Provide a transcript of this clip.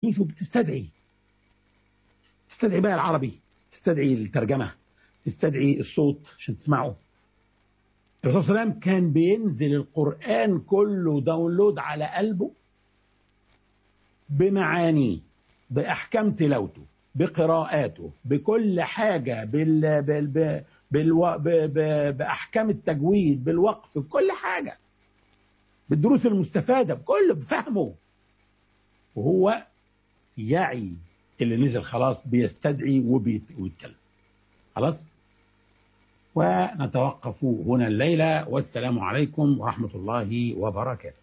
يوسف بتستدعي تستدعي بقى العربي تستدعي الترجمة تستدعي الصوت عشان تسمعه الرسول صلى الله عليه وسلم كان بينزل القرآن كله داونلود على قلبه بمعانيه بأحكام تلاوته بقراءاته بكل حاجة بال... بال... بال... بالو... ب... ب... بأحكام التجويد بالوقف بكل حاجة بالدروس المستفادة بكل بفهمه وهو يعي اللي نزل خلاص بيستدعي وبيت... ويتكلم خلاص ونتوقف هنا الليلة والسلام عليكم ورحمة الله وبركاته